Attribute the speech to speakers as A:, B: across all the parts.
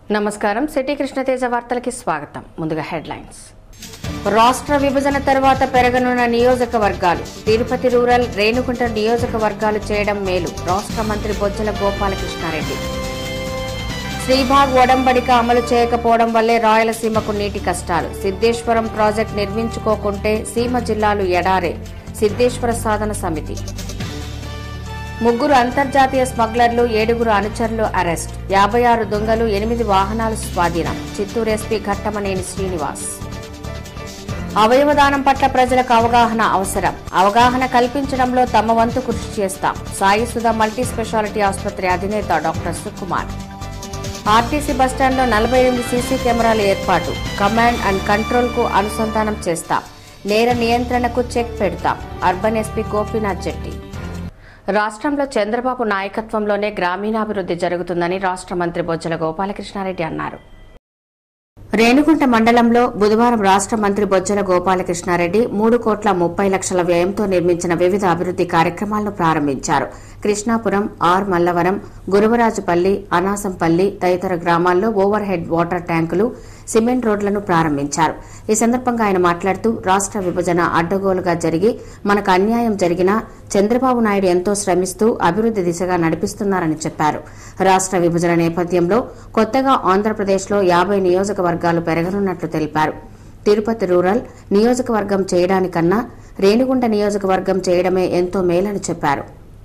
A: నమస్కారం సిటీ కృష్ణతేజ వార్తలకి స్వాగతం ముందుగా హెడ్లైన్స్ రాష్ట్ర విభజన తర్వాత పెరగనున్న నియోజకవర్గాలు తిరుపతి రూరల్ రేణుగుంట నియోజకవర్గాలు చేయడం మేలు రాష్ట్ర మంత్రి బొజ్జల గోపాలకృష్ణారెడ్డి శ్రీభాగ్ ఒడంబడిక అమలు చేయకపోవడం వల్లే రాయలసీమకు నీటి కష్టాలు సిద్దేశ్వరం ప్రాజెక్టు నిర్మించుకోకుంటే సీమ జిల్లాలు ఎడారే సిద్దేశ్వర సాధన సమితి ముగ్గురు అంతర్జాతీయ స్మగ్లర్లు ఏడుగురు అనుచరులు అరెస్ట్ యాభై ఆరు దొంగలు ఎనిమిది వాహనాలు స్వాధీనం చిత్తూరు ఎస్పీ ఘట్టమనేని శ్రీనివాస్ అవయవదానం పట్ల ప్రజలకు అవగాహన అవసరం అవగాహన కల్పించడంలో తమ వంతు కృషి చేస్తాం సాయి సుధా మల్టీ స్పెషాలిటీ ఆసుపత్రి అధినేత డాక్టర్ సుకుమార్ ఆర్టీసీ బస్టాండ్లో నలభై ఎనిమిది సీసీ కెమెరాల ఏర్పాటు కమాండ్ అండ్ కంట్రోల్ కు అనుసంధానం చేస్తాం నేర నియంత్రణకు చెక్ పెడతాం అర్బన్ ఎస్పీ గోపీనాథ్ జెట్టి రాష్ట్రంలో చంద్రబాబు నాయకత్వంలోనే గ్రామీణాభివృద్ధి జరుగుతుందని రాష్ట్ర మంత్రి బొజ్జల గోపాలకృష్ణారెడ్డి అన్నారు రేణుగుంట మండలంలో బుధవారం రాష్ట్ర మంత్రి బొజ్జల గోపాలకృష్ణారెడ్డి మూడు కోట్ల ముప్పై లక్షల వ్యయంతో నిర్మించిన వివిధ అభివృద్ది కార్యక్రమాలను ప్రారంభించారు కృష్ణాపురం ఆర్ మల్లవరం గురువరాజుపల్లి అనాసంపల్లి తదితర గ్రామాల్లో ఓవర్ హెడ్ వాటర్ ట్యాంకులు సిమెంట్ రోడ్లను ప్రారంభించారు ఈ సందర్భంగా ఆయన మాట్లాడుతూ రాష్ట్ర విభజన అడ్డగోలుగా జరిగి మనకు అన్యాయం జరిగినా చంద్రబాబు నాయుడు ఎంతో శ్రమిస్తూ అభివృద్ది దిశగా నడిపిస్తున్నారని చెప్పారు రాష్ట్ర విభజన నేపథ్యంలో కొత్తగా ఆంధ్రప్రదేశ్లో యాభై నియోజకవర్గాలు పెరగనున్నట్లు తెలిపారు తిరుపతి రూరల్ నియోజకవర్గం చేయడానికన్నా రేణిగుంట నియోజకవర్గం చేయడమే ఎంతో మేలని చెప్పారు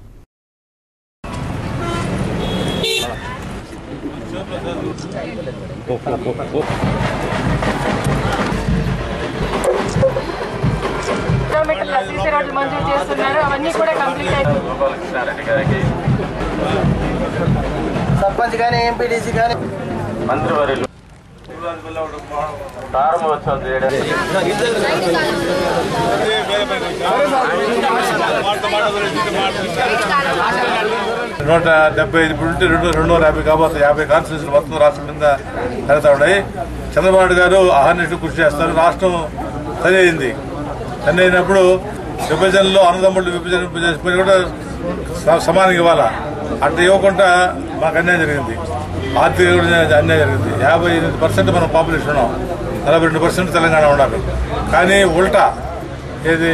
B: కిలోమీటర్ల సీసీ రోడ్లు మంజూరు చేస్తున్నారు అవన్నీ కూడా కంప్లీట్ అయిపోయి
C: గోపాలకృష్ణారెడ్డి గారికి
D: సర్పంచ్ కానీ ఎంపీటీసీ కానీ
C: మంత్రివర్యులు ప్రారంభోత్సవం చేయడానికి
E: నూట డెబ్బై ఐదు ఇప్పుడు ఉంటే రెండు రెండు వందల యాభై కాబోతుంది యాభై కాన్స్టిట్యూషన్ మొత్తం రాష్ట్రం మీద జరుగుతూ ఉన్నాయి చంద్రబాబు నాయుడు గారు అహర్నిశలు కృషి చేస్తారు రాష్ట్రం సరి అయింది సరి అయినప్పుడు విభజనలో అన్నదమ్ముళ్ళు విభజన చేసుకుని కూడా స- సమానంగా ఇవ్వాలా అట్లా ఇవ్వకుండా మాకు అన్యాయం జరిగింది ఆర్థిక కూడా అన్యాయం జరిగింది యాభై ఎనిమిది పర్సెంట్ మనం పాపులేషన్ ఉన్నాం నలభై రెండు పర్సెంట్ తెలంగాణ ఉండాలి కానీ ఉల్టా ఏది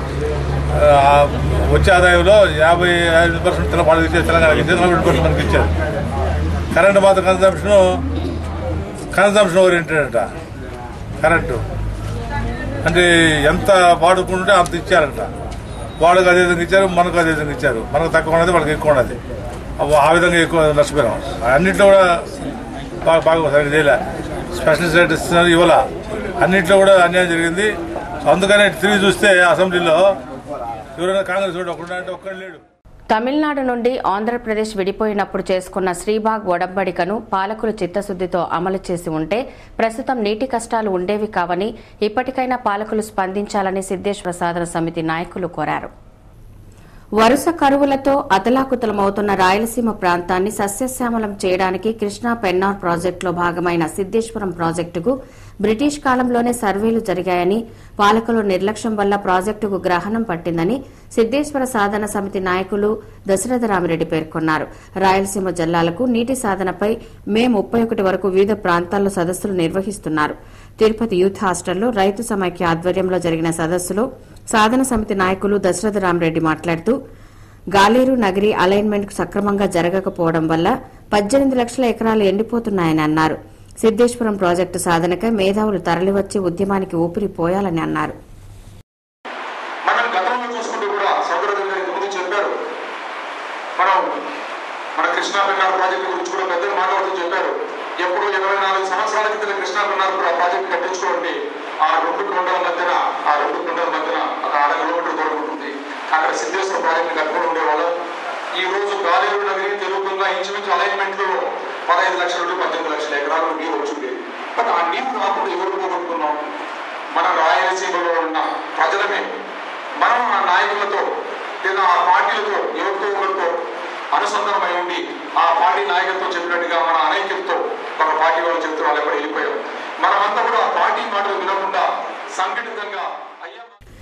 E: ఆ, వచ్చే ఆదాయంలో యాభై ఐదు పర్సెంట్ వాళ్ళకి ఇచ్చారు తెలంగాణకి ఇచ్చారు నలభై పర్సెంట్ మనకి ఇచ్చారు కరెంట్ మాత్రం కన్సంప్షన్ కన్సంప్షన్ ఓరియంటెడ్ అంట కరెంటు అంటే ఎంత వాడుకుంటే అంత ఇచ్చారంట వాళ్ళకి అదే విధంగా ఇచ్చారు మనకు అదే విధంగా ఇచ్చారు మనకు తక్కువ ఉన్నది వాళ్ళకి ఎక్కువ ఉన్నది ఆ విధంగా ఎక్కువ నష్టపోయాం అన్నింటిలో కూడా బాగా బాగా సరిగ్గా చేయలే స్పెషల్ స్టేటస్ ఇస్తున్నారు ఇవ్వాల అన్నింటిలో కూడా అన్యాయం జరిగింది అందుకనే తిరిగి చూస్తే అసెంబ్లీలో ఎవరైనా కాంగ్రెస్ వాడు ఒకడు అంటే ఒక్కడు లేడు
A: తమిళనాడు నుండి ఆంధ్రప్రదేశ్ విడిపోయినప్పుడు చేసుకున్న శ్రీబాగ్ ఒడంబడికను పాలకులు చిత్తశుద్దితో అమలు చేసి ఉంటే ప్రస్తుతం నీటి కష్టాలు ఉండేవి కావని ఇప్పటికైనా పాలకులు స్పందించాలని సిద్దేశ్వర సాధన సమితి నాయకులు కోరారు వరుస కరువులతో అతలాకుతలమవుతున్న రాయలసీమ ప్రాంతాన్ని సస్యశ్యామలం చేయడానికి కృష్ణా పెన్నార్ ప్రాజెక్టులో భాగమైన సిద్దేశ్వరం ప్రాజెక్టుకు బ్రిటిష్ కాలంలోనే సర్వేలు జరిగాయని పాలకుల నిర్లక్ష్యం వల్ల ప్రాజెక్టుకు గ్రహణం పట్టిందని సిద్దేశ్వర సాధన సమితి నాయకులు దశరథరామిరెడ్డి పేర్కొన్నారు రాయలసీమ జిల్లాలకు నీటి సాధనపై మే ముప్పై ఒకటి వరకు వివిధ ప్రాంతాల్లో సదస్సులు నిర్వహిస్తున్నారు తిరుపతి యూత్ హాస్టల్లో రైతు సమైక్య ఆధ్వర్యంలో జరిగిన సదస్సులో సాధన సమితి నాయకులు దశరథరామరెడ్డి మాట్లాడుతూ గాలేరు నగరి అలైన్మెంట్ సక్రమంగా జరగకపోవడం వల్ల పద్దెనిమిది లక్షల ఎకరాలు ఎండిపోతున్నాయని అన్నారు సిద్దేశ్వరం ప్రాజెక్టు సాధనకై మేధావులు తరలివచ్చి ఉద్యమానికి ఊపిరి పోయాలని అన్నారు
F: మనం గతంలో చూసుకుంటూ కూడా సౌదరరాజు గారు ఇంతకుముందు చెప్పారు మనం మన కృష్ణా పెన్నార్ ప్రాజెక్టు గురించి కూడా పెద్దలు మాట్లాడుతూ చెప్పారు ఎప్పుడు ఇరవై నాలుగు సంవత్సరాల క్రితం కృష్ణా పెన్నార్ కూడా ప్రాజెక్టు కట్టించుకోండి ఆ రెండు కొండల మధ్యన ఆ రెండు కొండల మధ్యన ఒక అర కిలోమీటర్ దూరం ఉంటుంది అక్కడ సిద్ధేశ్వర ప్రాజెక్టు కట్టుకుని ఉండేవాళ్ళం ఈ రోజు గాలేరు నగరి తెలుగుగా ఇంచుమించు అలైన్మెంట్ లో పదహైదు లక్షల నుండి పద్దెనిమిది లక్షల ఎకరాలు నీరు వచ్చింది బట్ ఆ నీరు రాకుండా ఎవరు పోగొట్టుకున్నాం మన రాయలసీమలో ఉన్న ప్రజలమే మనం ఆ నాయకులతో లేదా ఆ పార్టీలతో ఎవరితో ఒకరితో అనుసంధానమై ఉండి ఆ పార్టీ నాయకత్వం చెప్పినట్టుగా మన అనైక్యంతో ఒక పార్టీ వాళ్ళు చెప్తూ వాళ్ళు ఎక్కడ వెళ్ళిపోయాం మనమంతా కూడా ఆ పార్టీ మాటలు వినకుండా సంఘటితంగా అయ్యా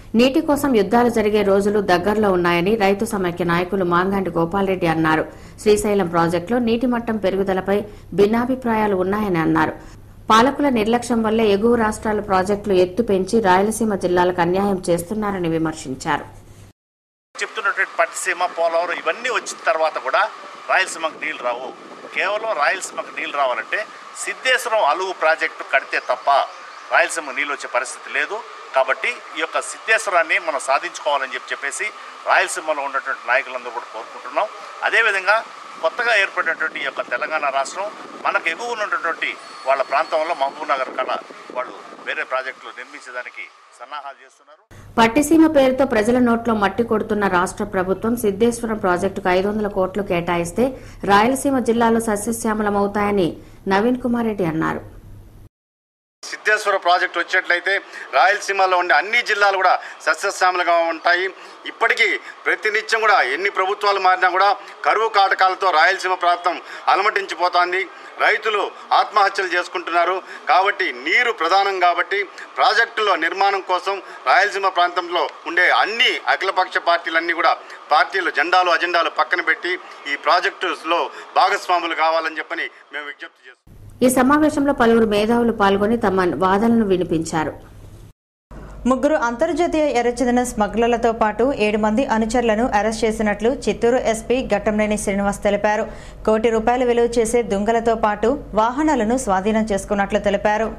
A: నీటి కోసం యుద్దాలు జరిగే రోజులు దగ్గరలో ఉన్నాయని రైతు సమైక్య నాయకులు మాంగంటి గోపాల్రెడ్డి అన్నారు శ్రీశైలం ప్రాజెక్టులో నీటి మట్టం పెరుగుదలపై భిన్నాభిప్రాయాలు ఉన్నాయని అన్నారు పాలకుల నిర్లక్ష్యం వల్లే ఎగువ రాష్ట్రాల ప్రాజెక్టులు ఎత్తు పెంచి రాయలసీమ జిల్లాలకు అన్యాయం చేస్తున్నారని విమర్శించారు
G: చెప్తున్నటువంటి పట్టిసీమ పోలవరం ఇవన్నీ వచ్చిన తర్వాత కూడా రాయలసీమకు నీళ్ళు రావు కేవలం రాయలసీమకు నీళ్ళు రావాలంటే సిద్ధేశ్వరం అలుగు ప్రాజెక్టు కడితే తప్ప రాయలసీమ నీళ్ళు వచ్చే పరిస్థితి లేదు కాబట్టి ఈ యొక్క సిద్ధేశ్వరాన్ని మనం సాధించుకోవాలని చెప్పి చెప్పేసి రాయలసీమలో ఉన్నటువంటి నాయకులందరూ కూడా కోరుకుంటున్నాం అదేవిధంగా కొత్తగా ఏర్పడినటువంటి ఈ యొక్క తెలంగాణ రాష్ట్రం మనకు ఎగువ ఉన్నటువంటి వాళ్ళ ప్రాంతంలో మహబూబ్ నగర్ కళ వాళ్ళు వేరే ప్రాజెక్టులు నిర్మించేదానికి సన్నాహాలు చేస్తున్నారు
A: పట్టిసీమ పేరుతో ప్రజల నోట్లో మట్టి కొడుతున్న రాష్ట్ర ప్రభుత్వం సిద్దేశ్వరం ప్రాజెక్టుకు ఐదు వందల కోట్లు కేటాయిస్తే రాయలసీమ జిల్లాలో సస్యశ్యామలమవుతాయని నవీన్ కుమార్ రెడ్డి అన్నారు
G: సిద్ధేశ్వర ప్రాజెక్టు వచ్చినట్లయితే రాయలసీమలో ఉండే అన్ని జిల్లాలు కూడా సస్యశ్యామలుగా ఉంటాయి ఇప్పటికీ ప్రతినిత్యం కూడా ఎన్ని ప్రభుత్వాలు మారినా కూడా కరువు కాటకాలతో రాయలసీమ ప్రాంతం అలమటించిపోతోంది రైతులు ఆత్మహత్యలు చేసుకుంటున్నారు కాబట్టి నీరు ప్రధానం కాబట్టి ప్రాజెక్టుల నిర్మాణం కోసం రాయలసీమ ప్రాంతంలో ఉండే అన్ని అఖిలపక్ష పార్టీలన్నీ కూడా పార్టీలు జెండాలు అజెండాలు పక్కన పెట్టి ఈ ప్రాజెక్టులో భాగస్వాములు కావాలని చెప్పని మేము విజ్ఞప్తి చేస్తున్నాం
A: ఈ సమావేశంలో పలువురు మేధావులు పాల్గొని తమ వాదనలను వినిపించారు
H: ముగ్గురు అంతర్జాతీయ ఎర్రచందన స్మగ్లర్లతో పాటు ఏడు మంది అనుచరులను అరెస్ట్ చేసినట్లు చిత్తూరు ఎస్పీ ఘట్టంనేని శ్రీనివాస్ తెలిపారు కోటి రూపాయల విలువ చేసే దుంగలతో పాటు వాహనాలను స్వాధీనం చేసుకున్నట్లు తెలిపారు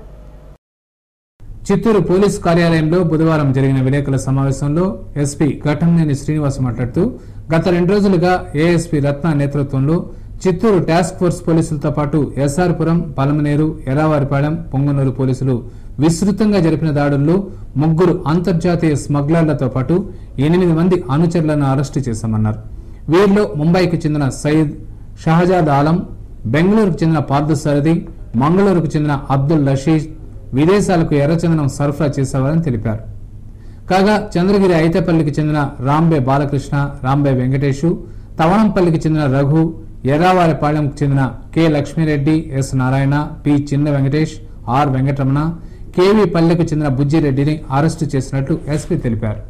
I: చిత్తూరు పోలీస్ కార్యాలయంలో బుధవారం జరిగిన విలేకరుల సమావేశంలో ఎస్పీ ఘటంనేని శ్రీనివాస్ మాట్లాడుతూ గత రెండు రోజులుగా ఏఎస్పీ రత్న నేతృత్వంలో చిత్తూరు టాస్క్ ఫోర్స్ పోలీసులతో పాటు ఎస్ఆర్పురం పలమనేరు ఎరావారిపాలెం పొంగనూరు పోలీసులు విస్తృతంగా జరిపిన దాడుల్లో ముగ్గురు అంతర్జాతీయ స్మగ్లర్లతో పాటు ఎనిమిది మంది అనుచరులను అరెస్టు చేశామన్నారు వీరిలో ముంబైకి చెందిన సయీద్ షహజాద్ ఆలం బెంగళూరుకు చెందిన పార్థసారథి మంగళూరుకు చెందిన అబ్దుల్ రషీద్ విదేశాలకు ఎర్రచందనం సరఫరా చేసేవారని తెలిపారు కాగా చంద్రగిరి ఐతేపల్లికి చెందిన రాంబే బాలకృష్ణ రాంబే వెంకటేషు తవనంపల్లికి చెందిన రఘు ఎర్రావారిపాలెంకు చెందిన K Lakshmi Reddy S Narayana P Chinna Venkatesh are Venkataramana KV పల్లెకు చెందిన బుజ్జిరెడ్డిని అరెస్టు చేసినట్లు ఎస్పీ తెలిపారు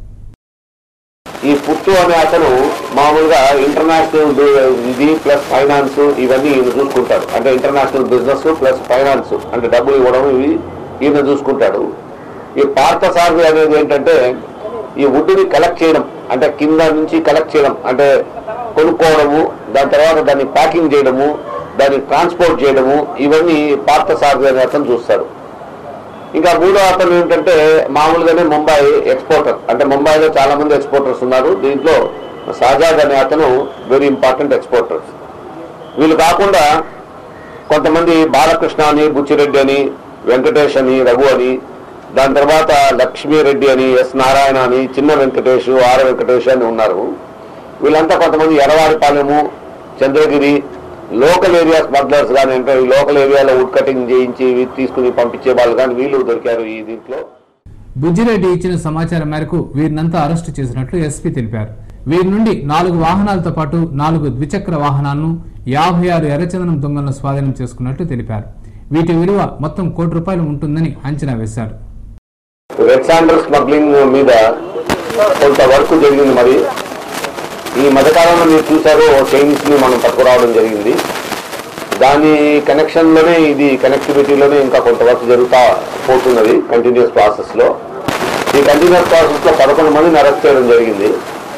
J: ఈ పుట్టు అనే అతను మామూలుగా ఇంటర్నేషనల్ ఇది ప్లస్ ఫైనాన్స్ ఇవన్నీ ఈయన చూసుకుంటాడు అంటే ఇంటర్నేషనల్ బిజినెస్ ప్లస్ ఫైనాన్స్ అంటే డబ్బులు ఇవ్వడం ఇవి ఈయన చూసుకుంటాడు ఈ పార్థసారథి అనేది ఏంటంటే ఈ వుడ్ని కలెక్ట్ చేయడం అంటే కింద నుంచి కలెక్ట్ చేయడం అంటే కొనుక్కోవడము దాని తర్వాత దాన్ని ప్యాకింగ్ చేయడము దాన్ని ట్రాన్స్పోర్ట్ చేయడము ఇవన్నీ పార్థసారథి అనే అతను చూస్తాడు ఇంకా మూడో అతను ఏంటంటే మామూలుగానే ముంబై ఎక్స్పోర్టర్ అంటే ముంబైలో చాలా మంది ఎక్స్పోర్టర్స్ ఉన్నారు దీంట్లో సాజాద్ అనే అతను వెరీ ఇంపార్టెంట్ ఎక్స్పోర్టర్స్ వీళ్ళు కాకుండా కొంతమంది బాలకృష్ణ అని బుచ్చిరెడ్డి అని వెంకటేష్ అని రఘు అని దాని తర్వాత లక్ష్మీరెడ్డి అని ఎస్ నారాయణ అని చిన్న వెంకటేష్ ఆర్ వెంకటేష్ అని ఉన్నారు వీళ్ళంతా కొంతమంది Eravaripalem Chandragiri local area smugglers కానీ అంటే ఈ లోకల్ ఏరియాలో వుడ్ కటింగ్ చేయించి ఇవి తీసుకుని పంపించే వాళ్ళు కానీ వీళ్ళు దొరికారు ఈ దీంట్లో
I: బుజ్జిరెడ్డి ఇచ్చిన సమాచారం మేరకు వీరినంతా అరెస్టు చేసినట్లు ఎస్పీ తెలిపారు వీరి నుండి నాలుగు వాహనాలతో పాటు నాలుగు ద్విచక్ర వాహనాలను యాభై ఆరు ఎర్రచందనం దొంగలను స్వాధీనం చేసుకున్నట్లు తెలిపారు వీటి విలువ మొత్తం కోటి రూపాయలు ఉంటుందని అంచనా వేశారు
J: రెడ్ శాండల్ స్మగ్లింగ్ మీద కొంత వర్క్ జరిగింది మరి ఈ మధ్యకాలంలో మీరు చూసారు చైనీస్ ని మనం పట్టుకురావడం జరిగింది దాని కనెక్షన్ లోనే ఇది కనెక్టివిటీలోనే ఇంకా కొంత వర్క్ జరుగుతా పోతున్నది కంటిన్యూస్ ప్రాసెస్ లో ఈ కంటిన్యూస్ ప్రాసెస్ లో పదకొండు మందిని అరెస్ట్ చేయడం జరిగింది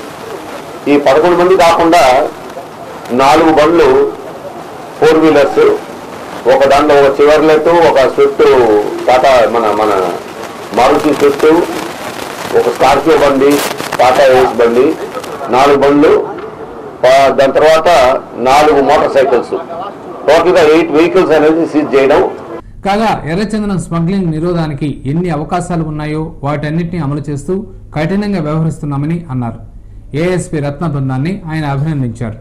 J: ఈ పదకొండు మంది కాకుండా నాలుగు బండ్లు ఫోర్ వీలర్స్ ఒక దాంట్లో ఒక చివర్లెట్ ఒక స్విఫ్ట్ టాటా మన మన మారుతి స్విఫ్ట్ ఒక స్కార్పియో బండి టాటా ఏస్ బండి నాలుగు బండ్లు ప- దాని తర్వాత నాలుగు మోటార్ సైకిల్స్ టోటల్ గా ఎయిట్ వెహికల్స్ అనేది సీజ్ చేయడం
I: కాగా ఎర్రచందనం స్మగ్లింగ్ నిరోధానికి ఎన్ని అవకాశాలు ఉన్నాయో వాటన్నిటిని అమలు చేస్తూ కఠినంగా వ్యవహరిస్తున్నామని అన్నారు ఏఎస్పీ రత్న బృందాన్ని ఆయన అభినందించారు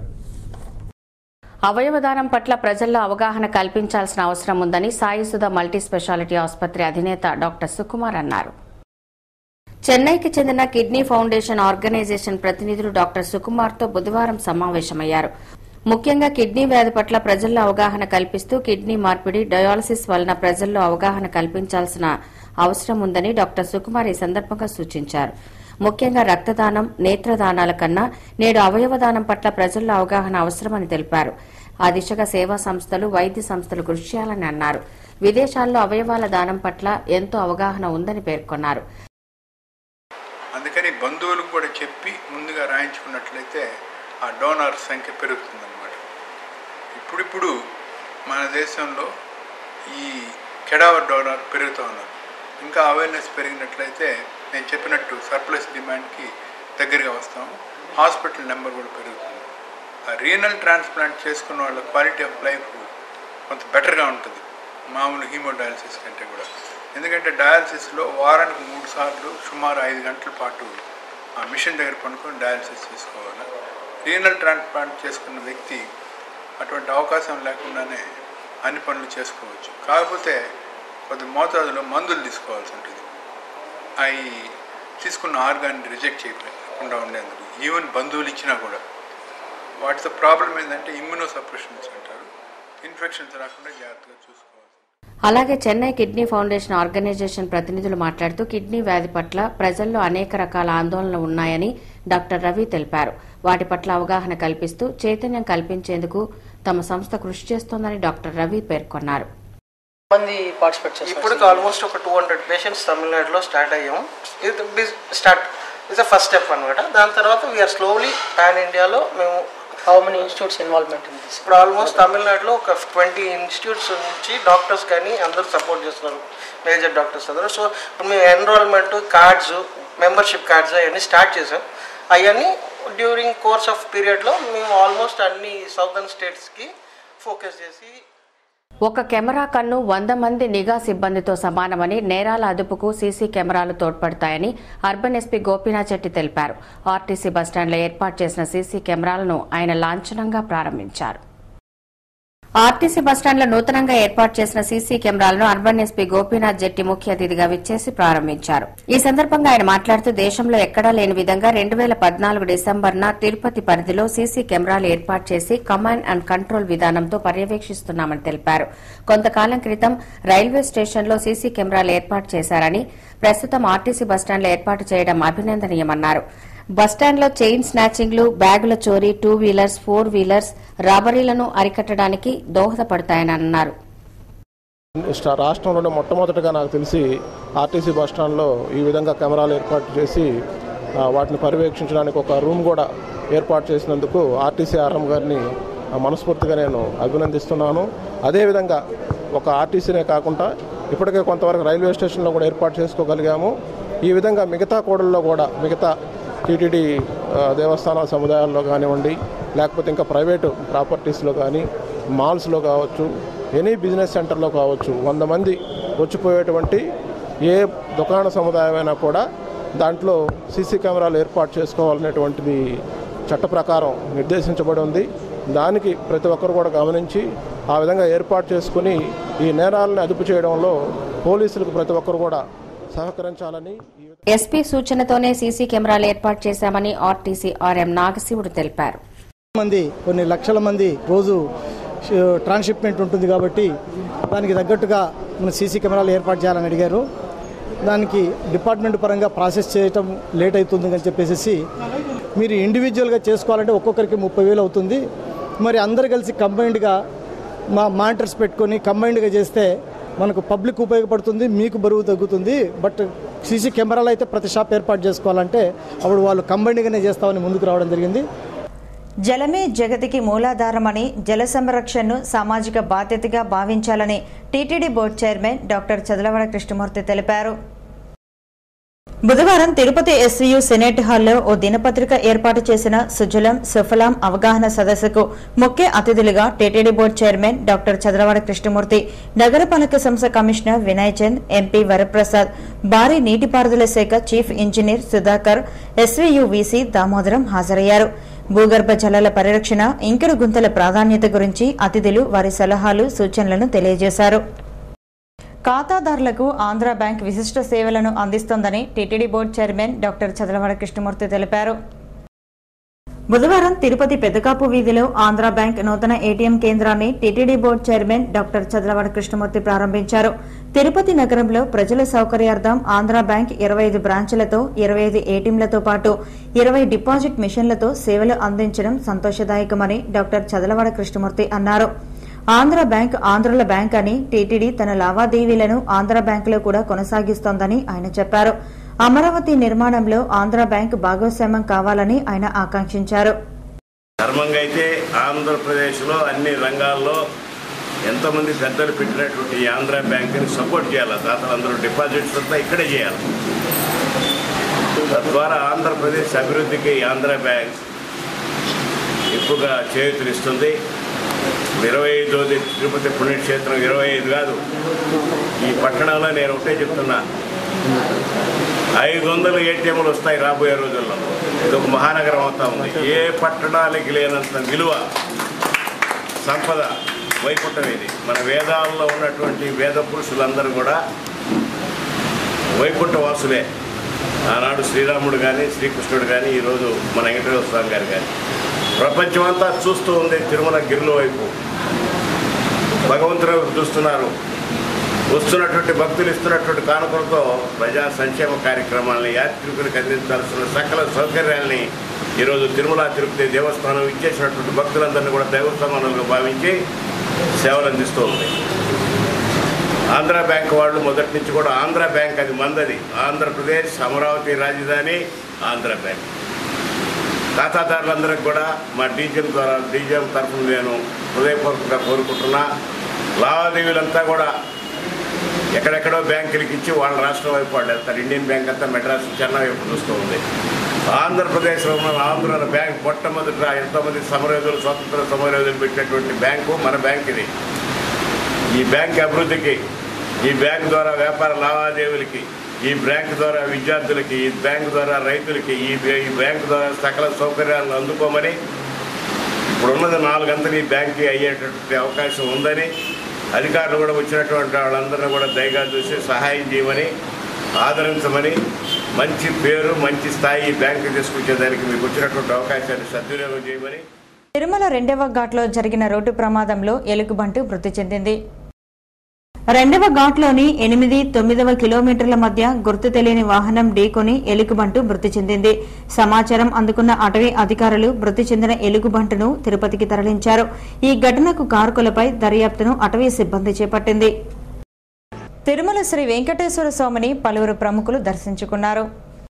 A: అవయవదానం పట్ల ప్రజల్లో అవగాహన కల్పించాల్సిన అవసరం ఉందని సాయిసుధ మల్టీ స్పెషాలిటీ ఆసుపత్రి అధినేత డాక్టర్ సుకుమార్ అన్నారు చెన్నైకి చెందిన కిడ్నీ ఫౌండేషన్ ఆర్గనైజేషన్ ప్రతినిధులు డాక్టర్ సుకుమార్తో బుధవారం సమావేశమయ్యారు ముఖ్యంగా కిడ్నీ వ్యాధి పట్ల ప్రజల్లో అవగాహన కల్పిస్తూ కిడ్నీ మార్పిడి డయాలసిస్ వలన ప్రజల్లో అవగాహన కల్పించాల్సిన అవసరం ఉందని డాక్టర్ సుకుమార్ ఈ సందర్భంగా సూచించారు ముఖ్యంగా రక్తదానం నేత్రదానాల కన్నా నేడు అవయవదానం పట్ల ప్రజల్లో అవగాహన అవసరమని తెలిపారు ఆ దిశగా సేవా సంస్థలు వైద్య సంస్థలు కృషి చేయాలని అన్నారు విదేశాల్లో అవయవాల దానం పట్ల ఎంతో అవగాహన ఉందని పేర్కొన్నారు
K: అందుకని బంధువులకు కూడా చెప్పి ముందుగా రాయించుకున్నట్లయితే ఆ డోనార్ సంఖ్య పెరుగుతుందన్నమాట ఇప్పుడిప్పుడు మన దేశంలో ఈ కెడావర్ డోనార్ పెరుగుతూ ఉన్నారు ఇంకా అవేర్నెస్ పెరిగినట్లయితే నేను చెప్పినట్టు సర్ప్లస్ డిమాండ్కి దగ్గరగా వస్తాము హాస్పిటల్ నెంబర్ కూడా పెరుగుతుంది ఆ రీనల్ ట్రాన్స్ప్లాంట్ చేసుకున్న వాళ్ళ క్వాలిటీ ఆఫ్ లైఫ్ కొంత బెటర్గా ఉంటుంది మామూలు హీమోడయాలసిస్ కంటే కూడా ఎందుకంటే డయాలసిస్లో వారానికి మూడు సార్లు సుమారు ఐదు గంటల పాటు ఆ మిషన్ దగ్గర పనుకొని డయాలసిస్ చేసుకోవాలి రీనల్ ట్రాన్స్ప్లాంట్ చేసుకున్న వ్యక్తి అటువంటి అవకాశం లేకుండానే అన్ని పనులు చేసుకోవచ్చు కాకపోతే కొద్ది మోతాదులో మందులు తీసుకోవాల్సి ఉంటుంది అవి తీసుకున్న ఆర్గాన్ని రిజెక్ట్ చేయకుండా ఉండేందుకు ఈవెన్ బంధువులు ఇచ్చినా కూడా వాటితో ప్రాబ్లం ఏంటంటే ఇమ్యూనో సప్రెషన్స్ అంటారు ఇన్ఫెక్షన్స్ రాకుండా జాగ్రత్తగా చూసుకోవాలి
A: అలాగే చెన్నై కిడ్నీ ఫౌండేషన్ ఆర్గనైజేషన్ ప్రతినిధులు మాట్లాడుతూ కిడ్నీ వ్యాధి పట్ల ప్రజల్లో అనేక రకాల ఆందోళనలు ఉన్నాయని డాక్టర్ రవి తెలిపారు వాటి పట్ల అవగాహన కల్పిస్తూ చైతన్యం కల్పించేందుకు తమ సంస్థ కృషి చేస్తోందని డాక్టర్ రవి పేర్కొన్నారు
D: మంది పార్టిసిపేట్ చేస్తారు ఇప్పుడు ఆల్మోస్ట్ ఒక టూ హండ్రెడ్ పేషెంట్స్ తమిళనాడులో స్టార్ట్ అయ్యాము ఇది start is the first step అనమాట దాని తర్వాత వీఆర్ స్లోలీ పాన్ ఇండియాలో మేము how many institutes involvement in this ఇప్పుడు ఆల్మోస్ట్ తమిళనాడులో ఒక ట్వంటీ ఇన్స్టిట్యూట్స్ నుంచి డాక్టర్స్ కానీ అందరూ సపోర్ట్ చేస్తున్నారు మేజర్ డాక్టర్స్ అందరూ సో ఇప్పుడు మేము ఎన్రోల్మెంట్ కార్డ్స్ మెంబర్షిప్ కార్డ్స్ అవన్నీ స్టార్ట్ చేసాం అవన్నీ డ్యూరింగ్ కోర్స్ ఆఫ్ పీరియడ్లో మేము ఆల్మోస్ట్ అన్ని సౌదర్న్ స్టేట్స్కి ఫోకస్ చేసి
A: ఒక కెమెరా కన్ను వంద మంది నిఘా సిబ్బందితో సమానమని నేరాల అదుపుకు సీసీ కెమెరాలు తోడ్పడతాయని అర్బన్ ఎస్పీ గోపీనాథ్ చెట్టి తెలిపారు ఆర్టీసీ బస్టాండ్లో ఏర్పాటు చేసిన సీసీ కెమెరాలను ఆయన లాంఛనంగా ప్రారంభించారు ఆర్టీసీ బస్టాండ్లో నూతనంగా ఏర్పాటు చేసిన సీసీ కెమెరాలను అర్బన్ ఎస్పీ గోపీనాథ్ జెట్టి ముఖ్య అతిథిగా విచ్చేసి ప్రారంభించారు ఈ సందర్భంగా ఆయన మాట్లాడుతూ దేశంలో ఎక్కడా లేని విధంగా రెండు వేల పద్నాలుగు డిసెంబర్న తిరుపతి పరిధిలో సీసీ కెమెరాలు ఏర్పాటు చేసి కమాండ్ అండ్ కంట్రోల్ విధానంతో పర్యవేక్షిస్తున్నామని తెలిపారు కొంతకాలం క్రితం రైల్వే స్టేషన్లో సీసీ కెమెరాలు ఏర్పాటు చేశారని ప్రస్తుతం ఆర్టీసీ బస్టాండ్లో ఏర్పాటు చేయడం అభినందనీయమన్నారు బస్టాండ్లో చైన్ స్నాచింగ్లు బ్యాగుల చోరీ టూ వీలర్స్ ఫోర్ వీలర్స్ రాబరీలను అరికట్టడానికి దోహదపడతాయని అన్నారు
L: స్ట- రాష్ట్రంలోనే మొట్టమొదటిగా నాకు తెలిసి ఆర్టీసీ బస్ స్టాండ్లో ఈ విధంగా కెమెరాలు ఏర్పాటు చేసి ఆ, వాటిని పర్యవేక్షించడానికి ఒక రూమ్ కూడా ఏర్పాటు చేసినందుకు ఆర్టీసీ ఆర్ఎం గారిని ఆ, మనస్ఫూర్తిగా నేను అభినందిస్తున్నాను అదేవిధంగా ఒక ఆర్టీసీనే కాకుండా ఇప్పటికే కొంతవరకు రైల్వే స్టేషన్లో కూడా ఏర్పాటు చేసుకోగలిగాము ఈ విధంగా మిగతా కోడల్లో కూడా మిగతా టీటీడీ ఆ, దేవస్థానాల సముదాయాల్లో కానివ్వండి లేకపోతే ఇంకా ప్రైవేటు ప్రాపర్టీస్లో కానీ మాల్స్లో కావచ్చు ఎనీ బిజినెస్ సెంటర్లో కావచ్చు వంద మంది వచ్చిపోయేటువంటి ఏ దుకాణ సముదాయమైనా కూడా దాంట్లో సీసీ కెమెరాలు ఏర్పాటు చేసుకోవాలనేటువంటిది చట్ట ప్రకారం నిర్దేశించబడి ఉంది దానికి ప్రతి ఒక్కరు కూడా గమనించి ఆ విధంగా ఏర్పాటు చేసుకుని ఈ నేరాలను అదుపు చేయడంలో పోలీసులకు ప్రతి ఒక్కరు కూడా సహకరించాలని
A: ఎస్పీ సూచనతోనే సీసీ కెమెరాలు ఏర్పాటు చేశామని ఆర్టీసీ ఆర్ఎం నాగశివుడు తెలిపారు
M: మంది కొన్ని లక్షల మంది రోజు ట్రాన్స్షిప్మెంట్ ఉంటుంది కాబట్టి దానికి తగ్గట్టుగా మన సీసీ కెమెరాలు ఏర్పాటు చేయాలని అడిగారు దానికి డిపార్ట్మెంట్ పరంగా ప్రాసెస్ చేయటం లేట్ అవుతుంది అని చెప్పేసి మీరు ఇండివిజువల్గా చేసుకోవాలంటే ఒక్కొక్కరికి ముప్పై వేలు అవుతుంది మరి అందరు కలిసి కంబైన్డ్గా మా మానిటర్స్ పెట్టుకొని కంబైన్డ్గా చేస్తే మనకు పబ్లిక్ ఉపయోగపడుతుంది మీకు బరువు తగ్గుతుంది బట్ సీసీ కెమెరాలు అయితే ప్రతి షాప్ ఏర్పాటు చేసుకోవాలంటే అప్పుడు వాళ్ళు కంబైన్డ్గానే చేస్తామని ముందుకు రావడం జరిగింది
H: జలమే జగతికి మూలాధారమని జల సంరక్షణను సామాజిక బాధ్యతగా భావించాలని TTD board chairman doctor Chadalavada Krishnamurthy తెలిపారు బుధవారం తిరుపతి ఎస్వీయు సెనేట్ హాల్లో ఓ దినపత్రిక ఏర్పాటు చేసిన సుజలం సుఫలాం అవగాహన సదస్సుకు ముఖ్య అతిథులుగా TTD board chairman doctor Chadalavada Krishnamurthy నగరపాలక సంస్థ కమిషనర్ వినయ్ చంద్ ఎంపీ వరప్రసాద్ భారీ నీటిపారుదల శాఖ chief engineer Sudhakar SVU VC Damodaram హాజరయ్యారు భూగర్భ జలాల పరిరక్షణ ఇంకుడు గుంతల ప్రాధాన్యత గురించి అతిథులు వారి సలహాలు సూచనలను తెలియజేశారు ఖాతాదారులకు ఆంధ్ర బ్యాంక్ విశిష్ట సేవలను అందిస్తోందని TTD board chairman doctor Chadalavada Krishnamurthy తెలిపారు బుధవారం తిరుపతి పెద్దకాపు వీధిలో ఆంధ్ర బ్యాంక్ నూతన ఏటీఎం కేంద్రాన్ని TTD board chairman doctor Chadalavada Krishnamurthy ప్రారంభించారు తిరుపతి నగరంలో ప్రజల సౌకర్యార్థం ఆంధ్ర బ్యాంక్ ఇరవై ఐదు బ్రాంచులతో ఇరవై ఐదు ఏటీఎంలతో పాటు ఇరవై డిపాజిట్ మిషన్లతో సేవలు అందించడం సంతోషదాయకమని డాక్టర్ చదలవాడ కృష్ణమూర్తి అన్నారు ఆంధ్ర బ్యాంక్ ఆంధ్రుల బ్యాంక్ అని టీటీడీ తన లావాదేవీలను ఆంధ్ర బ్యాంకులో కూడా కొనసాగిస్తోందని ఆయన చెప్పారు అమరావతి నిర్మాణంలో ఆంధ్ర బ్యాంక్ భాగస్వామ్యం కావాలని ఆయన ఆకాంక్షించారు
N: ధర్మంగా అయితే ఆంధ్రప్రదేశ్లో అన్ని రంగాల్లో ఎంతమంది పెద్దలు పెట్టినటువంటి ఈ ఆంధ్ర బ్యాంకుని సపోర్ట్ చేయాలి దాతలందరూ డిపాజిట్స్ అంతా ఇక్కడే చేయాలి తద్వారా ఆంధ్రప్రదేశ్ అభివృద్ధికి ఈ ఆంధ్ర బ్యాంక్ ఎక్కువగా చేయూతనిస్తుంది ఇరవై ఐదోది తిరుపతి పుణ్యక్షేత్రం ఇరవై ఐదు కాదు ఈ పట్టణంలో నేను ఒకటే చెప్తున్నా ఐదు వందల ఏటీఎంలు వస్తాయి రాబోయే రోజుల్లో ఇది ఒక మహానగరం అవుతా ఉంది ఏ పట్టణానికి లేనంత విలువ సంపద వైకుంఠం ఇది మన వేదాల్లో ఉన్నటువంటి వేద పురుషులందరూ కూడా వైకుంఠ వాసులే ఆనాడు శ్రీరాముడు కానీ శ్రీకృష్ణుడు కానీ ఈరోజు మన వెంకటేశ్వర స్వామి గారు కానీ ప్రపంచమంతా చూస్తూ ఉంది తిరుమల గిరుల వైపు భగవంతుడు వైపు చూస్తున్నారు వస్తున్నటువంటి భక్తులు ఇస్తున్నటువంటి కానుకలతో ప్రజా సంక్షేమ కార్యక్రమాలని యాత్రికులకు అందించాల్సిన సకల సౌకర్యాలని ఈరోజు తిరుమల తిరుపతి దేవస్థానం ఇచ్చేసినటువంటి భక్తులందరినీ కూడా దైవస్థానాలుగా భావించి సేవలు అందిస్తూ ఉంది ఆంధ్ర బ్యాంక్ వాళ్ళు మొదటి నుంచి కూడా ఆంధ్ర బ్యాంక్ అది మందది ఆంధ్రప్రదేశ్ అమరావతి రాజధాని ఆంధ్ర బ్యాంక్ ఖాతాదారులందరికీ కూడా మా డీజీఎం ద్వారా డీజీఎం తరఫున నేను హృదయపూర్వకంగా కోరుకుంటున్నా లావాదేవీలంతా కూడా ఎక్కడెక్కడో బ్యాంకులకి ఇచ్చి వాళ్ళ రాష్ట్రం వైపు వాళ్ళు వెళ్తారు ఇండియన్ బ్యాంక్ అంతా మెడ్రాస్ చెన్నై వైపు చూస్తూ ఉంది ఆంధ్రప్రదేశ్లో ఉన్న ఆంధ్ర బ్యాంక్ మొట్టమొదట ఎంతోమంది సమరయోధులు స్వతంత్ర సమరయోధులు పెట్టినటువంటి బ్యాంకు మన బ్యాంక్ ఇది ఈ బ్యాంక్ అభివృద్ధికి ఈ బ్యాంక్ ద్వారా వ్యాపార లావాదేవీలకి ఈ బ్యాంక్ ద్వారా విద్యార్థులకి ఈ బ్యాంక్ ద్వారా రైతులకి ఈ బ్యా- ఈ బ్యాంక్ ద్వారా సకల సౌకర్యాలను అందుకోమని ఇప్పుడున్నది నాలుగంతలు ఈ బ్యాంక్కి అయ్యేటటువంటి అవకాశం ఉందని అధికారులు కూడా వచ్చినటువంటి వాళ్ళందరినీ కూడా దయగా చూసి సహాయం చేయమని ఆదరించమని మంచి పేరు మంచి స్థాయి ఈ బ్యాంకు తీసుకొచ్చేదానికి మీకు వచ్చినటువంటి అవకాశాన్ని సద్వినియోగం చేయమని
H: తిరుమల రెండవ ఘాట్లో జరిగిన రోడ్డు ప్రమాదంలో ఎలుగుబంటు మృతి చెందింది రెండవ ఘాట్లోని ఎనిమిది తొమ్మిదవ కిలోమీటర్ల మధ్య గుర్తు తెలియని వాహనం ఢీకొని ఎలుగుబంటు మృతి చెందింది సమాచారం అందుకున్న అటవీ అధికారులు మృతి చెందిన ఎలుగుబంటును తిరుపతికి తరలించారు ఈ ఘటనకు కారుకులపై దర్యాప్తును అటవీ సిబ్బంది చేపట్టింది తిరుమల శ్రీ వెంకటేశ్వర స్వామిని పలువురు ప్రముఖులు దర్శించుకున్నారు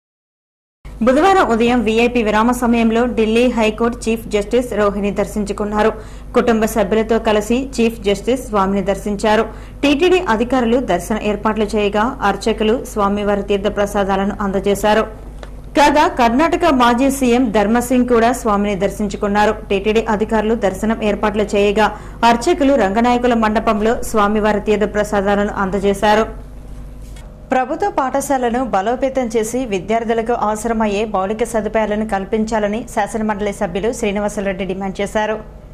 H: బుధవారం ఉదయం వీఐపీ విరామ సమయంలో Delhi high court chief justice Rohini దర్శించుకున్నారు కుటుంబ సభ్యులతో కలిసి చీఫ్ జస్టిస్ స్వామిని దర్శించారు టీటీడీ అధికారులు దర్శన ఏర్పాట్లు చేయగా అర్చకులు స్వామివారి తీర్థ ప్రసాదాలను అందజేశారు కాగా కర్ణాటక మాజీ సీఎం ధర్మసింగ్ కూడా స్వామిని దర్శించుకున్నారు టీటీడీ అధికారులు దర్శనం ఏర్పాట్లు చేయగా అర్చకులు రంగనాయకుల మండపంలో స్వామివారి తీర్థ ప్రసాదాలను అందజేశారు ప్రభుత్వ పాఠశాలను బలోపేతం చేసి విద్యార్థులకు అవసరమయ్యే మౌలిక సదుపాయాలను కల్పించాలని శాసనమండలి సభ్యులు శ్రీనివాసరెడ్డి డిమాండ్ చేశారు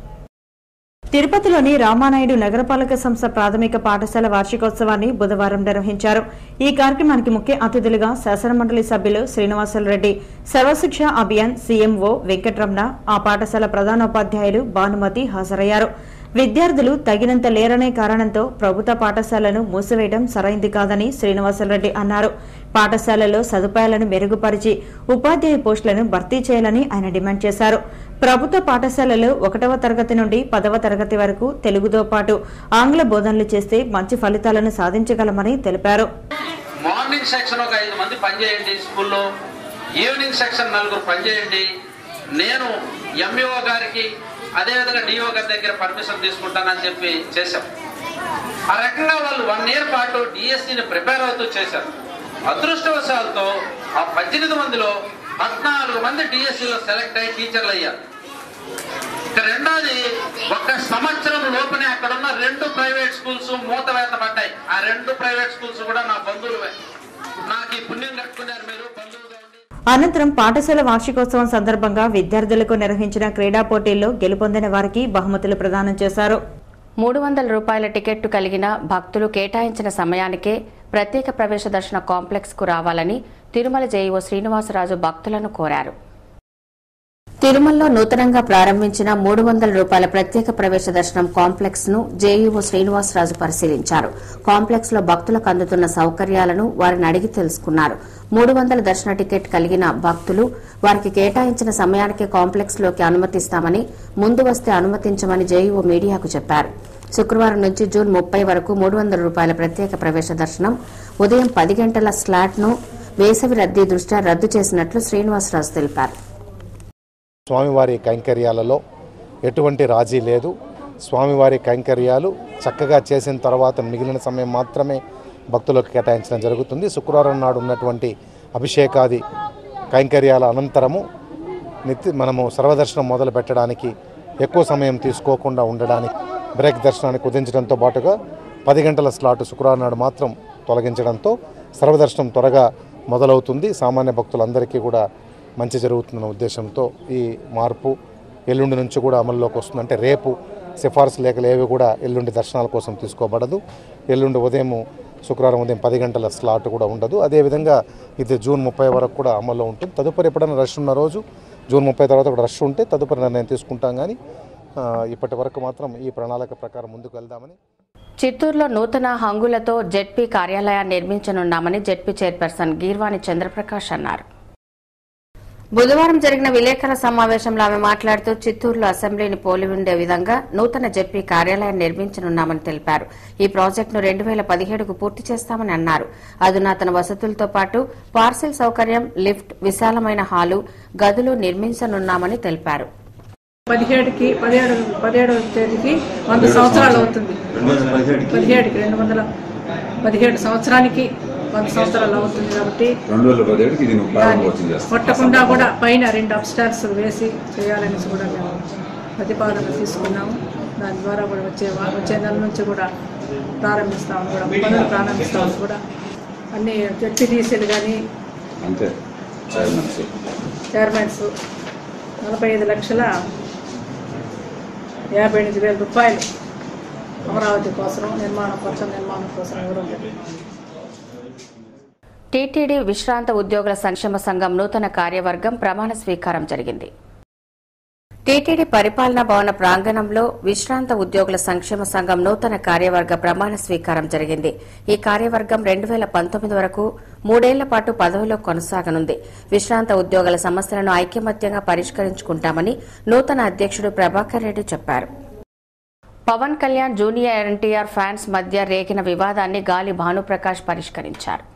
H: తిరుపతిలోని రామానాయుడు నగరపాలక సంస్థ ప్రాథమిక పాఠశాల వార్షికోత్సవాన్ని బుధవారం నిర్వహించారు ఈ కార్యక్రమానికి ముఖ్య అతిథులుగా శాసనమండలి సభ్యులు శ్రీనివాసరెడ్డి సర్వశిక్ష అభియాన్ సీఎంఓ వెంకటరమణ ఆ పాఠశాల ప్రధానోపాధ్యాయులు భానుమతి హాజరయ్యారు విద్యార్థులు తగినంత లేరనే కారణంతో ప్రభుత్వ పాఠశాలను మూసివేయడం సరైంది కాదని శ్రీనివాసరెడ్డి అన్నారు పాఠశాలలో సదుపాయాలను మెరుగుపరిచి ఉపాధ్యాయ పోస్టులను భర్తీ చేయాలని ఆయన డిమాండ్ చేశారు ప్రభుత్వ పాఠశాలలో ఒకటవ తరగతి నుండి పదవ తరగతి వరకు తెలుగుతో పాటు ఆంగ్ల బోధనలు చేస్తే మంచి ఫలితాలను సాధించగలమని తెలిపారు
O: మార్నింగ్ సెక్షన్ ఒక ఐదు మంది పనిచేయండి స్కూల్లో ఈవినింగ్ సెక్షన్ నలుగురు పనిచేయండి నేను ఎంఈఓ గారికి అదేవిధంగా డిఓ గారి దగ్గర పర్మిషన్ తీసుకుంటానని చెప్పి చేశాం ఆ రకంగా వాళ్ళు వన్ ఇయర్ పాటు డిఎస్సిని ప్రిపేర్ అవుతూ చేశారు అదృష్టవశాలతో ఆ పద్దెనిమిది మందిలో పద్నాలుగు మంది డిఎస్సిలో సెలెక్ట్ అయ్యి టీచర్లు అయ్యారు ఇక రెండోది ఒక సంవత్సరం లోపునే అక్కడ ఉన్న రెండు ప్రైవేట్ స్కూల్స్ మూతవేతపడ్డాయి ఆ రెండు ప్రైవేట్ స్కూల్స్ కూడా నా బంధువులవే నాకు ఈ పుణ్యం కట్టుకున్నారు మీరు బంధువులుగా ఉండి
H: అనంతరం పాఠశాల వార్షికోత్సవం సందర్భంగా విద్యార్థులకు నిర్వహించిన క్రీడా పోటీల్లో గెలుపొందిన వారికి బహుమతులు ప్రదానం చేశారు
A: మూడు వందల రూపాయల టికెట్టు కలిగిన భక్తులు కేటాయించిన సమయానికే ప్రత్యేక ప్రవేశ దర్శన కాంప్లెక్స్ కు రావాలని తిరుమల జేఈఓ శ్రీనివాసరాజు భక్తులను కోరారు తిరుమలలో నూతనంగా ప్రారంభించిన మూడు వందల రూపాయల ప్రత్యేక ప్రవేశ దర్శనం కాంప్లెక్స్ ను జేఈఓ శ్రీనివాసరాజు పరిశీలించారు కాంప్లెక్స్ లో భక్తులకు అందుతున్న సౌకర్యాలను వారిని అడిగి తెలుసుకున్నారు మూడు వందల దర్శన టికెట్ కలిగిన భక్తులు వారికి కేటాయించిన సమయానికి కాంప్లెక్స్ లోకి అనుమతిస్తామని ముందు వస్తే అనుమతించమని జేఈఓ మీడియాకు చెప్పారు శుక్రవారం నుంచి జూన్ ముప్పై వరకు మూడు వందల రూపాయల ప్రత్యేక ప్రవేశ దర్శనం ఉదయం పది గంటల స్లాట్ ను వేసవి రద్దీ దృష్ట్యా రద్దు చేసినట్లు శ్రీనివాసరాజు తెలిపారు
P: స్వామివారి కైంకర్యాలలో ఎటువంటి రాజీ లేదు స్వామివారి కైంకర్యాలు చక్కగా చేసిన తర్వాత మిగిలిన సమయం మాత్రమే భక్తులకు కేటాయించడం జరుగుతుంది శుక్రవారం నాడు ఉన్నటువంటి అభిషేకాది కైంకర్యాల అనంతరము నిత్య మనము సర్వదర్శనం మొదలు పెట్టడానికి ఎక్కువ సమయం తీసుకోకుండా ఉండడానికి బ్రేక్ దర్శనాన్ని కుదించడంతో పాటుగా పది గంటల స్లాట్ శుక్రవారం నాడు మాత్రం తొలగించడంతో సర్వదర్శనం త్వరగా మొదలవుతుంది సామాన్య భక్తులందరికీ కూడా మంచి జరుగుతుందన్న ఉద్దేశంతో ఈ మార్పు ఎల్లుండి నుంచి కూడా అమల్లోకి వస్తుంది అంటే రేపు సిఫార్సు లేఖలు ఏవి కూడా ఎల్లుండి దర్శనాల కోసం తీసుకోబడదు ఎల్లుండి ఉదయం శుక్రవారం ఉదయం పది గంటల స్లాట్ కూడా ఉండదు అదేవిధంగా ఇది జూన్ ముప్పై వరకు కూడా అమల్లో ఉంటుంది తదుపరి ఎప్పుడైనా రష్ ఉన్న రోజు జూన్ ముప్పై తర్వాత కూడా రష్ ఉంటే తదుపరి నిర్ణయం తీసుకుంటాం కానీ ఆ, ఇప్పటి వరకు మాత్రం ఈ ప్రణాళిక ప్రకారం ముందుకు వెళ్దామని
A: చిత్తూరులో నూతన హంగులతో జెడ్పీ కార్యాలయాన్ని నిర్మించనున్నామని జెడ్పీ చైర్పర్సన్ గీర్వాణి చంద్రప్రకాష్ అన్నారు బుధవారం జరిగిన విలేకరుల సమావేశంలో ఆమె మాట్లాడుతూ చిత్తూరులో అసెంబ్లీని పోలి ఉండే విధంగా నూతన జెడ్పీ కార్యాలయం నిర్మించనున్నామని తెలిపారు ఈ ప్రాజెక్టును రెండు వేల పదిహేడుకు పూర్తి చేస్తామని అన్నారు అధునాతన వసతులతో పాటు పార్సిల్ సౌకర్యం లిఫ్ట్ విశాలమైన హాలు గదులు నిర్మించనున్నామని తెలిపారు
B: పదిహేడుకి పదిహేడు పదిహేడవ తేదీకి వంద సంవత్సరాలు అవుతుంది పదిహేడుకి రెండు వందల పదిహేడు సంవత్సరానికి వంద సంవత్సరాలు అవుతుంది కాబట్టి
Q: రెండు వేల పదిహేడుకి ఇది నువ్వు ప్రారంభోత్సవం చేస్తావు
B: కొట్టకుండా కూడా పైన రెండు అప్స్టార్స్ వేసి చేయాలనేసి కూడా మేము ప్రతిపాదన తీసుకున్నాము దాని ద్వారా కూడా వచ్చే వా- వచ్చే నెల నుంచి కూడా ప్రారంభిస్తామని కూడా పనులు ప్రారంభిస్తామని కూడా అన్ని జడ్పీటీసీలు కానీ
Q: అంతే చైర్మన్స్
B: చైర్మన్స్ నలభై ఐదు లక్షల యాభై ఎనిమిది వేల రూపాయలు అమరావతి కోసం నిర్మాణం కోసం నిర్మాణం కోసం ఇవ్వడం జరిగింది
A: టీటీడీ విశ్రాంత ఉద్యోగుల సంక్షేమ సంఘం నూతన కార్యవర్గం ప్రమాణ స్వీకారం జరిగింది టీటీడీ పరిపాలనా భవన ప్రాంగణంలో విశ్రాంత ఉద్యోగుల సంక్షేమ సంఘం నూతన కార్యవర్గ ప్రమాణ స్వీకారం జరిగింది ఈ కార్యవర్గం రెండు వేల పంతొమ్మిది వరకు మూడేళ్ల పాటు పదవిలో కొనసాగనుంది విశ్రాంత ఉద్యోగుల సమస్యలను ఐకమత్యంగా పరిష్కరించుకుంటామని నూతన అధ్యక్షుడు ప్రభాకర్ రెడ్డి చెప్పారు Pawan Kalyan junior NTR fans మధ్య రేగిన వివాదాన్ని గాలి భానుప్రకాష్ పరిష్కరించారు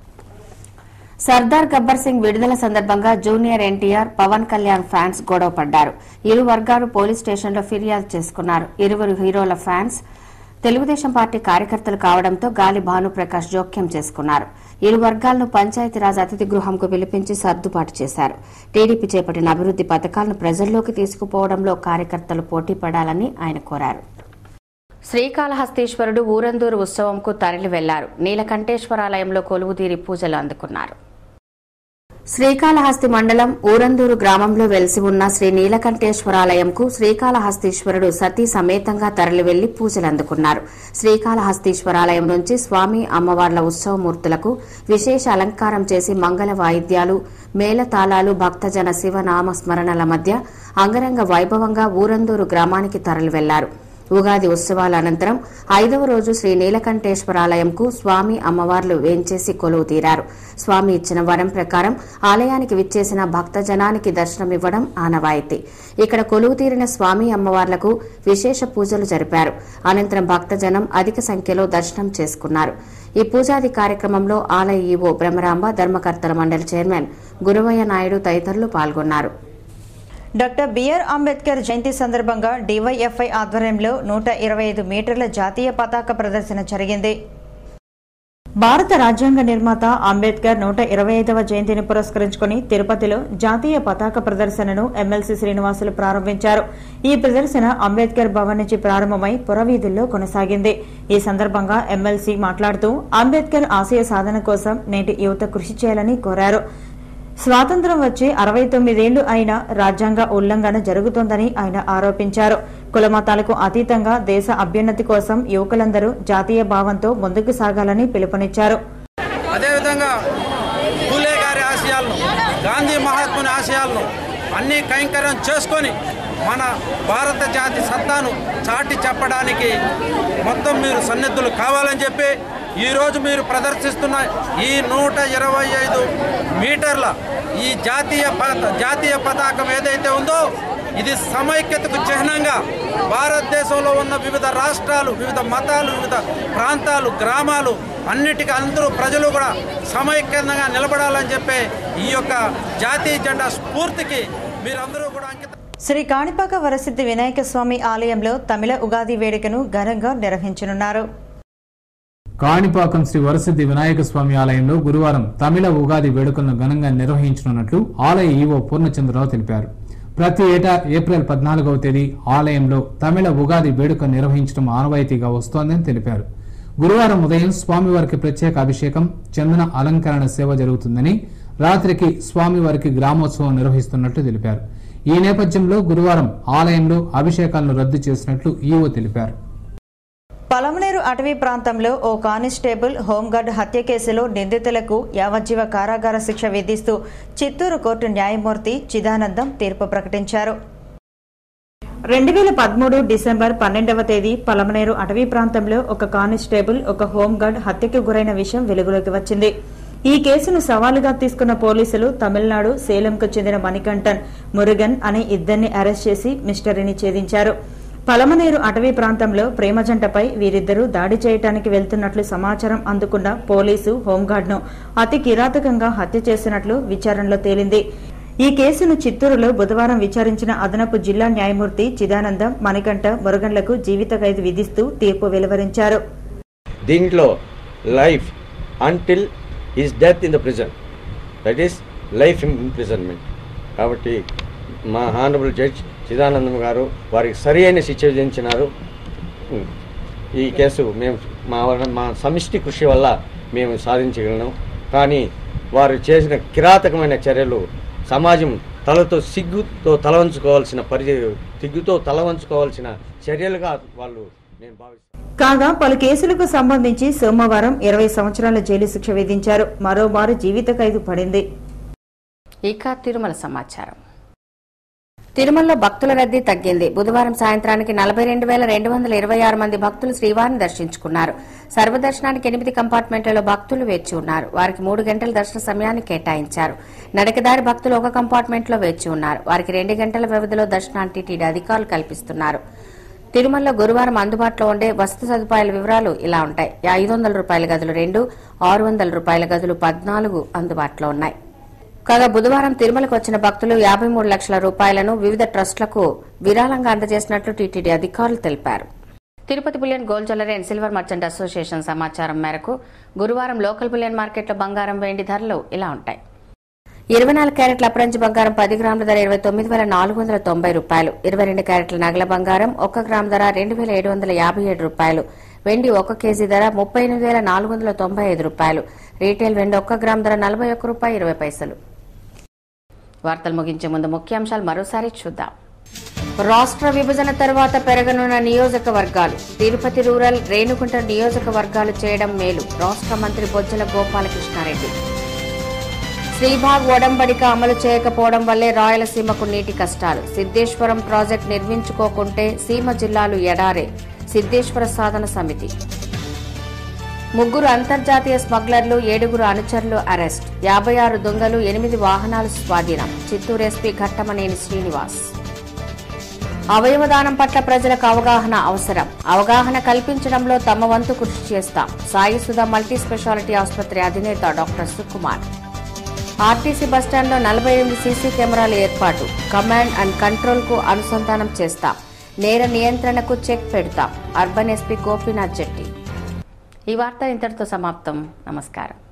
A: సర్దార్ గబ్బర్ సింగ్ విడుదల సందర్భంగా junior NTR Pawan Kalyan fans గొడవ పడ్డారు ఇరు వర్గాలు పోలీస్ స్టేషన్లో ఫిర్యాదు చేసుకున్నారు ఇరువురు హీరోల ఫ్యాన్స్ తెలుగుదేశం పార్టీ కార్యకర్తలు కావడంతో గాలి భానుప్రకాష్ జోక్యం చేసుకున్నారు ఇరు వర్గాలను పంచాయతీరాజ్ అతిథి గృహంకు పిలిపించి సర్దుబాటు చేశారు టీడీపీ చేపట్టిన అభివృద్ది పథకాలను ప్రజల్లోకి తీసుకుపోవడంలో కార్యకర్తలు పోటీ పడాలని ఆయన కోరారు శ్రీకాళహస్తీశ్వరుడు ఊరందూరు ఉత్సవంకు తరలి వెళ్లారు నీలకంఠేశ్వరాలయంలో కొలువుదీరి పూజలు అందుకున్నారు శ్రీకాళహస్తి మండలం ఊరందూరు గ్రామంలో వెలిసి ఉన్న శ్రీ నీలకంఠేశ్వరాలయంకు శ్రీకాళహస్తీశ్వరుడు సతీ సమేతంగా తరలి వెళ్లి పూజలు అందుకున్నారు శ్రీకాళహస్తీశ్వరాలయం నుంచి స్వామి అమ్మవార్ల ఉత్సవమూర్తులకు విశేష అలంకారం చేసి మంగళ వాయిద్యాలు మేళతాళాలు భక్తజన శివనామ స్మరణల మధ్య అంగరంగ వైభవంగా ఊరందూరు గ్రామానికి తరలి వెళ్లారు ఉగాది ఉత్సవాల అనంతరం ఐదవ రోజు శ్రీ నీలకంఠేశ్వరాలయంకు స్వామి అమ్మవార్లు వేంచేసి కొలువు తీరారు స్వామి ఇచ్చిన వరం ప్రకారం ఆలయానికి విచ్చేసిన భక్తజనానికి దర్శనమివ్వడం ఆనవాయితీ ఇక్కడ కొలువు తీరిన స్వామి అమ్మవార్లకు విశేష పూజలు జరిపారు అనంతరం భక్తజనం అధిక సంఖ్యలో దర్శనం చేసుకున్నారు ఈ పూజాది కార్యక్రమంలో ఆలయ ఈవో బ్రహ్మరాంబ ధర్మకర్తల మండలి చైర్మన్ గురువయ్య నాయుడు తదితరులు పాల్గొన్నారు
H: డాక్టర్ బిఆర్ అంబేద్కర్ జయంతి సందర్భంగా డివైఎఫ్ఐ ఆధ్వర్యంలో నూట ఇరవై ఐదు మీటర్ల జాతీయ పతాక ప్రదర్శన జరిగింది భారత రాజ్యాంగ నిర్మాత అంబేద్కర్ నూట ఇరవై ఐదవ జయంతిని పురస్కరించుకుని తిరుపతిలో జాతీయ పతాక ప్రదర్శనను ఎమ్మెల్సీ శ్రీనివాసులు ప్రారంభించారు ఈ ప్రదర్శన అంబేద్కర్ భవన్ నుంచి ప్రారంభమై పురవీధుల్లో కొనసాగింది ఈ సందర్భంగా ఎమ్మెల్సీ మాట్లాడుతూ అంబేద్కర్ ఆశయ సాధన కోసం నేటి యువత కృషి చేయాలని కోరారు స్వాతంత్రం వచ్చి అరవై తొమ్మిదేళ్లు అయినా రాజ్యాంగ ఉల్లంఘన జరుగుతోందని ఆయన ఆరోపించారు కులమతాలకు అతీతంగా దేశ అభ్యున్నతి కోసం యువకులందరూ జాతీయ భావంతో ముందుకు సాగాలని పిలుపునిచ్చారు
R: అదేవిధంగా పూలే గారి ఆశయాలను గాంధీ మహాత్ముని ఆశయాలను అన్ని కైంకర్యం చేసుకొని మన భారత జాతి సత్తాను చాటి చెప్పడానికి మొత్తం మీరు సన్నిధులు కావాలని చెప్పి ఈరోజు మీరు ప్రదర్శిస్తున్న ఈ నూట ఇరవై ఐదు మీటర్ల ఈ జాతీయ పత జాతీయ పతాకం ఏదైతే ఉందో ఇది సమైక్యతకు చిహ్నంగా భారతదేశంలో ఉన్న వివిధ రాష్ట్రాలు వివిధ మతాలు వివిధ ప్రాంతాలు గ్రామాలు అన్నిటికీ అందరూ ప్రజలు కూడా సమైక్యంగా నిలబడాలని చెప్పే ఈ యొక్క జాతీయ జెండా స్ఫూర్తికి మీరందరూ కూడా అంకితం
H: శ్రీ కాణిపాక వరసిద్ధి వినాయక స్వామి ఆలయంలో తమిళ ఉగాది వేడుకను ఘనంగా నిర్వహించనున్నారు
I: కాణిపాకం శ్రీ వరసిద్ధి వినాయక స్వామి ఆలయంలో గురువారం తమిళ ఉగాది వేడుకలను ఘనంగా నిర్వహించనున్నట్లు ఆలయ ఈవో పూర్ణచంద్రరావు తెలిపారు ప్రతి ఏటా ఏప్రిల్ పద్నాలుగవ తేదీ ఆలయంలో తమిళ ఉగాది వేడుక నిర్వహించడం ఆనవాయితీగా వస్తోందని తెలిపారు గురువారం ఉదయం స్వామివారికి ప్రత్యేక అభిషేకం చందన అలంకరణ సేవ జరుగుతుందని రాత్రికి స్వామివారికి గ్రామోత్సవం నిర్వహిస్తున్నట్లు తెలిపారు ఈ నేపథ్యంలో గురువారం ఆలయంలో అభిషేకాలను రద్దు చేసినట్లు ఈవో తెలిపారు
H: పలమనేరు అటవీ ప్రాంతంలో ఓ కానిస్టేబుల్ హోంగార్డ్ హత్య కేసులో నిందితులకు యావజ్జీవ కారాగార శిక్ష విధిస్తూ చిత్తూరు కోర్టు న్యాయమూర్తి చిదానందం తీర్పు ప్రకటించారు రెండు వేల పదమూడు డిసెంబర్ పన్నెండవ తేదీ పలమనేరు అటవీ ప్రాంతంలో ఒక కానిస్టేబుల్ ఒక హోంగార్డ్ హత్యకు గురైన విషయం వెలుగులోకి వచ్చింది ఈ కేసును సవాలుగా తీసుకున్న పోలీసులు తమిళనాడు సేలంకు చెందిన మణికంఠన్ మురుగన్ అనే ఇద్దరిని అరెస్ట్ చేసి మిస్టరీని ఛేదించారు పలమనేరు అటవీ ప్రాంతంలో ప్రేమ జంటపై వీరిద్దరూ దాడి చేయటానికి వెళ్తున్నట్లు సమాచారం అందుకున్న పోలీసు హోంగార్డ్ను అతి కిరాతకంగా హత్య చేసినట్లు విచారణలో తేలింది ఈ కేసును చిత్తూరులో బుధవారం విచారించిన అదనపు జిల్లా న్యాయమూర్తి చిదానందం మణికంఠ మురుగన్లకు జీవిత ఖైదు విధిస్తూ తీర్పు వెలువరించారు
S: దీంట్లో life until is death in the prison that is life imprisonment కాబట్టి మా హానరబుల్ జడ్జ్ చిదానందం గారు వారికి సరి అయిన శిక్ష విధించినారు ఈ కేసు మేము మా వల్ల- మా సమిష్టి కృషి వల్ల మేము సాధించగలను కానీ వారు చేసిన కిరాతకమైన చర్యలు సమాజం తలతో సిగ్గుతో తల వంచుకోవాల్సిన పరి సిగ్గుతో తల వంచుకోవాల్సిన చర్యలుగా వాళ్ళు నేను భావిస్తాను
H: కాగా పలు కేసులకు సంబంధించి సోమవారం ఇరవై సంవత్సరాల జైలు శిక్ష విధించారు మరోమారు జీవిత ఖైదు పడింది
A: ఇక తిరుమల సమాచారం తిరుమలలో భక్తుల రద్దీ తగ్గింది బుధవారం సాయంత్రానికి నలభై రెండు వేల రెండు వందల ఇరవై ఆరు మంది భక్తులు శ్రీవారిని దర్శించుకున్నారు సర్వదర్శనానికి ఎనిమిది కంపార్ట్మెంట్లలో భక్తులు వేచి ఉన్నారు వారికి మూడు గంటల దర్శన సమయాన్ని కేటాయించారు నడకదారి భక్తులు ఒక కంపార్ట్మెంట్లో వేచి ఉన్నారు వారికి రెండు గంటల వ్యవధిలో దర్శనానికి టీటీడీ అధికారులు కల్పిస్తున్నారు తిరుమలలో గురువారం అందుబాటులో ఉండే వసతి సదుపాయాల వివరాలు ఇలా ఉంటాయి ఐదు వందల రూపాయల గదులు రెండు ఆరు వందల రూపాయల గదులు పద్నాలుగు అందుబాటులో ఉన్నాయి కాగా బుధవారం తిరుమలకు వచ్చిన భక్తులు యాభై మూడు లక్షల రూపాయలను వివిధ ట్రస్టులకు విరాళంగా అందజేసినట్లు టీటీడీ అధికారులు తెలిపారు Tirupati bullion gold jewellery and silver merchant association సమాచారం మేరకు గురువారం లోకల్ బులియన్ మార్కెట్లో బంగారం వెండి ధరలు ఇలా ఉంటాయి ఇరవై నాలుగు క్యారెట్ల అపరంజి బంగారం పది గ్రాముల ధర ఇరవై తొమ్మిది వేల నాలుగు వందల తొంభై రూపాయలు ఇరవై రెండు క్యారెట్ల నగల బంగారం ఒక గ్రామ్ ధర రెండు వేల ఏడు వందల యాభై ఏడు రూపాయలు వెండి ఒక కేజీ ధర ముప్పై ఎనిమిది వేల నాలుగు వందల తొంభై ఐదు రూపాయలు రీటైల్ వెండి ఒక్క గ్రామ్ ధర నలభై ఒక్క రూపాయి ఇరవై పైసలు వార్తలు ముగించే ముందు ముఖ్యాంశాలు మరోసారి చూద్దాం రాష్ట్ర విభజన తర్వాత పెరగనున్న నియోజకవర్గాలు తిరుపతి రూరల్ రేణుగుంట నియోజకవర్గాలు చేయడం మేలు రాష్ట్ర మంత్రి బొజ్జల గోపాలకృష్ణారెడ్డి శ్రీభాగ్ ఒడంబడిక అమలు చేయకపోవడం వల్లే రాయలసీమకు నీటి కష్టాలు సిద్దేశ్వరం ప్రాజెక్టు నిర్మించుకోకుంటే సీమ జిల్లాలు ఎడారే సిద్దేశ్వర సాధన సమితి ముగ్గురు అంతర్జాతీయ స్మగ్లర్లు ఏడుగురు అనుచరులు అరెస్ట్ యాభై ఆరు దొంగలు ఎనిమిది వాహనాలు స్వాధీనం చిత్తూరు ఎస్పీ ఘట్టమనేని శ్రీనివాస్ అవయవదానం పట్ల ప్రజలకు అవగాహన అవసరం అవగాహన కల్పించడంలో తమ వంతు కృషి చేస్తాం సాయి సుధా మల్టీ స్పెషాలిటీ ఆసుపత్రి అధినేత డాక్టర్ సుకుమార్ ఆర్టీసీ బస్టాండ్లో నలభై ఎనిమిది సీసీ కెమెరాల ఏర్పాటు కమాండ్ అండ్ కంట్రోల్ కు అనుసంధానం చేస్తాం నేర నియంత్రణకు చెక్ పెడతాం అర్బన్ ఎస్పీ గోపీనాథ్ జెట్టి ఈ వార్త ఇంతటితో సమాప్తం నమస్కారం